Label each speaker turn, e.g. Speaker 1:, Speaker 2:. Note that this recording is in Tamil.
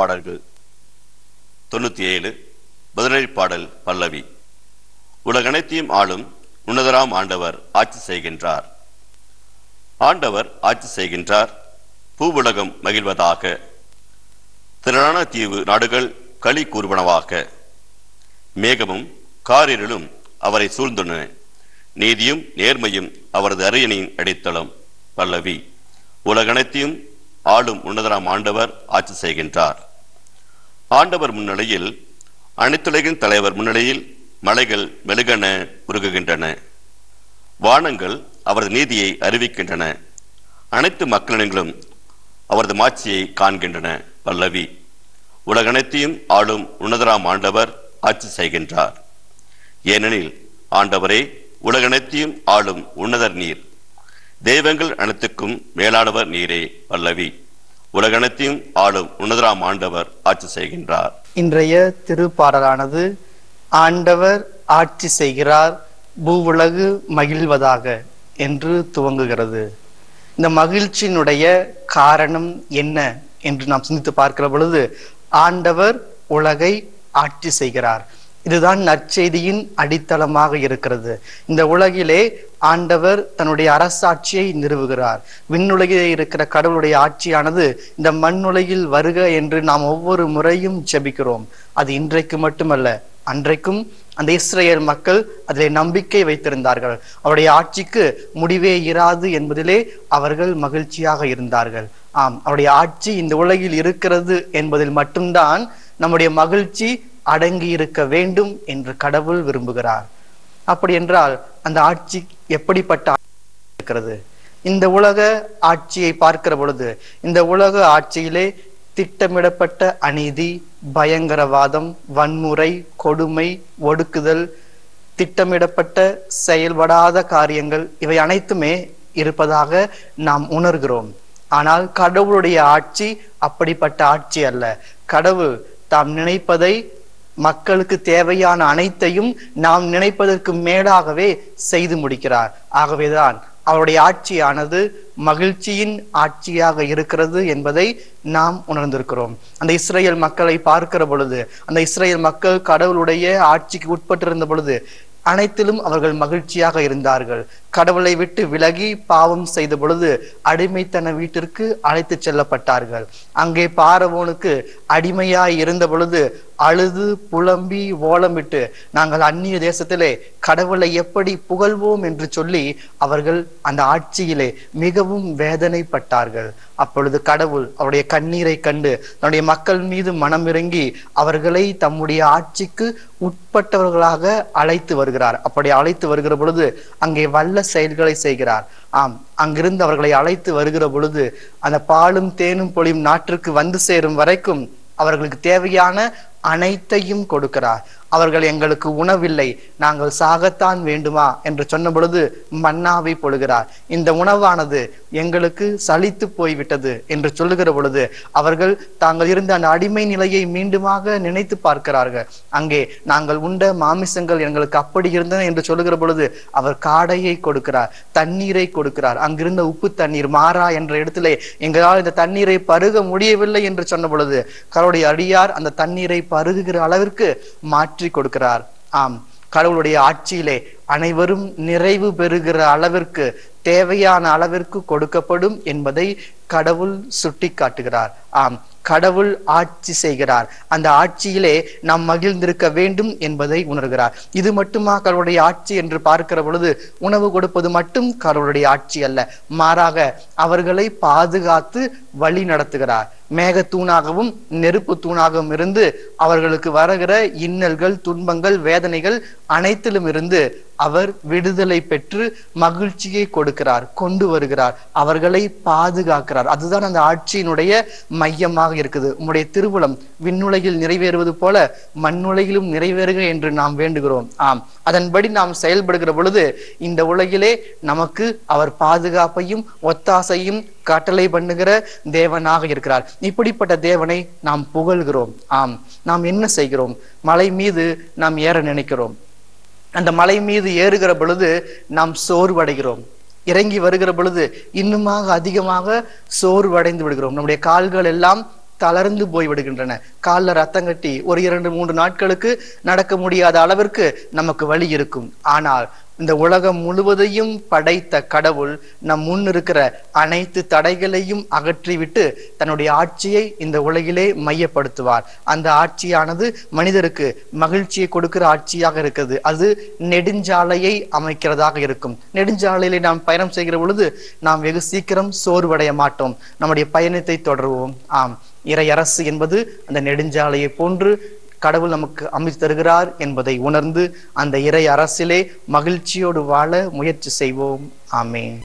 Speaker 1: பாடல்கள் தொண்ணூத்தி ஏழு பதினேழு பாடல் பல்லவி உலகனைத்தையும் ஆளும் உன்னதராம் ஆண்டவர் ஆட்சி செய்கின்றார் ஆண்டவர் ஆட்சி செய்கின்றார் பூவுலகம் மகிழ்வதாக திரளான தீவு நாடுகள் களி கூறுவனவாக மேகமும் காரிருளும் அவரை சூழ்ந்துள்ளன நீதியும் நேர்மையும் அவரது அரியணையின் அடித்தளம் பல்லவி உலகனைத்தையும் ஆளும் உன்னதராம் ஆண்டவர் ஆட்சி செய்கின்றார் ஆண்டவர் முன்னிலையில் அனைத்துலகின் தலைவர் முன்னிலையில் மலைகள் மெழுகென உருகுகின்றன வானங்கள் அவரது நீதியை அறிவிக்கின்றன அனைத்து மக்களினங்களும் அவரது மாட்சியை காண்கின்றன பல்லவி உலகனைத்தையும் ஆளும் உன்னதராம் ஆண்டவர் ஆட்சி செய்கின்றார் ஏனெனில் ஆண்டவரே உலகனைத்தையும் ஆளும் உன்னதர் நீர் தெய்வங்கள் அனைத்துக்கும் மேலானவர் நீரே பல்லவி உலகனைத்தையும் ஆளும் உன்னதராம் ஆண்டவர் ஆட்சி செய்கின்றார்
Speaker 2: இன்றைய திருப்பாடலானது ஆண்டவர் ஆட்சி செய்கிறார் பூவுலகு மகிழ்வதாக என்று துவங்குகிறது இந்த மகிழ்ச்சியினுடைய காரணம் என்ன என்று நாம் சிந்தித்து பார்க்கிற பொழுது ஆண்டவர் உலகை ஆட்சி செய்கிறார் இதுதான் நற்செய்தியின் அடித்தளமாக இருக்கிறது இந்த உலகிலே ஆண்டவர் தன்னுடைய அரசாட்சியை நிறுவுகிறார் விண்ணுலகிலே இருக்கிற கடவுளுடைய ஆட்சியானது இந்த மண்ணுலகில் வருக என்று நாம் ஒவ்வொரு முறையும் ஜெபிக்கிறோம் அது இன்றைக்கு மட்டுமல்ல அன்றைக்கும் அந்த இஸ்ரேல் மக்கள் அதிலே நம்பிக்கை வைத்திருந்தார்கள் அவருடைய ஆட்சிக்கு முடிவே இராது என்பதிலே அவர்கள் மகிழ்ச்சியாக இருந்தார்கள் ஆம் அவருடைய ஆட்சி இந்த உலகில் இருக்கிறது என்பதில் மட்டும்தான் நம்முடைய மகிழ்ச்சி அடங்கி இருக்க வேண்டும் என்று கடவுள் விரும்புகிறார் அப்படி என்றால் அந்த ஆட்சி எப்படிப்பட்ட ஆட்சி இருக்கிறது இந்த உலக ஆட்சியை பார்க்கிற பொழுது இந்த உலக ஆட்சியிலே திட்டமிடப்பட்ட அநீதி பயங்கரவாதம் வன்முறை கொடுமை ஒடுக்குதல் திட்டமிடப்பட்ட செயல்படாத காரியங்கள் இவை அனைத்துமே இருப்பதாக நாம் உணர்கிறோம் ஆனால் கடவுளுடைய ஆட்சி அப்படிப்பட்ட ஆட்சி அல்ல கடவுள் தாம் நினைப்பதை மக்களுக்கு தேவையான அனைத்தையும் நாம் நினைப்பதற்கு மேலாகவே செய்து முடிக்கிறார் ஆகவேதான் அவருடைய ஆட்சியானது மகிழ்ச்சியின் ஆட்சியாக இருக்கிறது என்பதை நாம் உணர்ந்திருக்கிறோம் அந்த இஸ்ரேல் மக்களை பார்க்கிற பொழுது அந்த இஸ்ரேல் மக்கள் கடவுளுடைய ஆட்சிக்கு உட்பட்டிருந்த பொழுது அனைத்திலும் அவர்கள் மகிழ்ச்சியாக இருந்தார்கள் கடவுளை விட்டு விலகி பாவம் செய்த பொழுது அடிமைத்தன வீட்டிற்கு அழைத்து செல்லப்பட்டார்கள் அங்கே பாரவோனுக்கு அடிமையாய் இருந்த பொழுது அழுது புலம்பி ஓலமிட்டு நாங்கள் அந்நிய தேசத்திலே கடவுளை எப்படி புகழ்வோம் என்று சொல்லி அவர்கள் அந்த ஆட்சியிலே மிகவும் வேதனைப்பட்டார்கள் அப்பொழுது கடவுள் அவருடைய கண்ணீரை கண்டு தன்னுடைய மக்கள் மீது மனம் இறங்கி அவர்களை தம்முடைய ஆட்சிக்கு உட்பட்டவர்களாக அழைத்து வருகிறார் அப்படி அழைத்து வருகிற பொழுது அங்கே வல்ல செயல்களை செய்கிறார் ஆம் அங்கிருந்து அவர்களை அழைத்து வருகிற பொழுது அந்த பாலும் தேனும் பொழியும் நாட்டிற்கு வந்து சேரும் வரைக்கும் அவர்களுக்கு தேவையான அனைத்தையும் கொடுக்கிறார் அவர்கள் எங்களுக்கு உணவில்லை நாங்கள் சாகத்தான் வேண்டுமா என்று சொன்ன பொழுது மன்னாவை பொழுகிறார் இந்த உணவானது எங்களுக்கு சலித்து போய்விட்டது என்று சொல்லுகிற பொழுது அவர்கள் தாங்கள் இருந்த அந்த அடிமை நிலையை மீண்டுமாக நினைத்து பார்க்கிறார்கள் அங்கே நாங்கள் உண்ட மாமிசங்கள் எங்களுக்கு அப்படி இருந்தன என்று சொல்லுகிற பொழுது அவர் காடையை கொடுக்கிறார் தண்ணீரை கொடுக்கிறார் அங்கிருந்த உப்பு தண்ணீர் மாறா என்ற இடத்திலே எங்களால் இந்த தண்ணீரை பருக முடியவில்லை என்று சொன்ன பொழுது கடவுளுடைய அடியார் அந்த தண்ணீரை பருகுகிற அளவிற்கு மாற்றி கொடுக்கிறார் ஆம் கடவுளுடைய ஆட்சியிலே அனைவரும் நிறைவு பெறுகிற அளவிற்கு தேவையான அளவிற்கு கொடுக்கப்படும் என்பதை கடவுள் சுட்டி காட்டுகிறார் ஆம் கடவுள் ஆட்சி செய்கிறார் அந்த ஆட்சியிலே நாம் மகிழ்ந்திருக்க வேண்டும் என்பதை உணர்கிறார் இது மட்டுமா கடவுளுடைய ஆட்சி என்று பார்க்கிற பொழுது உணவு கொடுப்பது மட்டும் கடவுளுடைய ஆட்சி அல்ல மாறாக அவர்களை பாதுகாத்து வழி நடத்துகிறார் மேக தூணாகவும் நெருப்பு தூணாகவும் இருந்து அவர்களுக்கு வருகிற இன்னல்கள் துன்பங்கள் வேதனைகள் அனைத்திலும் இருந்து அவர் விடுதலை பெற்று மகிழ்ச்சியை கொடுக்கிறார் கொண்டு வருகிறார் அவர்களை பாதுகாக்கிறார் அதுதான் அந்த ஆட்சியினுடைய மையமாக இருக்குது உம்முடைய திருவுளம் விண்ணுலகில் நிறைவேறுவது போல மண்ணுலகிலும் நிறைவேறுக என்று நாம் வேண்டுகிறோம் ஆம் அதன்படி நாம் செயல்படுகிற பொழுது இந்த உலகிலே நமக்கு அவர் பாதுகாப்பையும் ஒத்தாசையும் கட்டளை பண்ணுகிற தேவனாக இருக்கிறார் இப்படிப்பட்ட தேவனை நாம் புகழ்கிறோம் ஆம் நாம் என்ன செய்கிறோம் மலை மீது நாம் ஏற நினைக்கிறோம் அந்த மலை மீது ஏறுகிற பொழுது நாம் சோர்வடைகிறோம் இறங்கி வருகிற பொழுது இன்னுமாக அதிகமாக சோர்வடைந்து விடுகிறோம் நம்முடைய கால்கள் எல்லாம் தளர்ந்து போய் விடுகின்றன காலில் ரத்தம் கட்டி ஒரு இரண்டு மூன்று நாட்களுக்கு நடக்க முடியாத அளவிற்கு நமக்கு வலி இருக்கும் ஆனால் இந்த உலகம் முழுவதையும் படைத்த கடவுள் நம் முன் இருக்கிற அனைத்து தடைகளையும் அகற்றிவிட்டு தன்னுடைய ஆட்சியை இந்த உலகிலே மையப்படுத்துவார் அந்த ஆட்சியானது மனிதருக்கு மகிழ்ச்சியை கொடுக்கிற ஆட்சியாக இருக்குது அது நெடுஞ்சாலையை அமைக்கிறதாக இருக்கும் நெடுஞ்சாலையிலே நாம் பயணம் செய்கிற பொழுது நாம் வெகு சீக்கிரம் சோர்வடைய மாட்டோம் நம்முடைய பயணத்தை தொடருவோம் ஆம் இறை அரசு என்பது அந்த நெடுஞ்சாலையை போன்று கடவுள் நமக்கு அமைத்து தருகிறார் என்பதை உணர்ந்து அந்த இறை அரசிலே மகிழ்ச்சியோடு வாழ முயற்சி செய்வோம் ஆமென்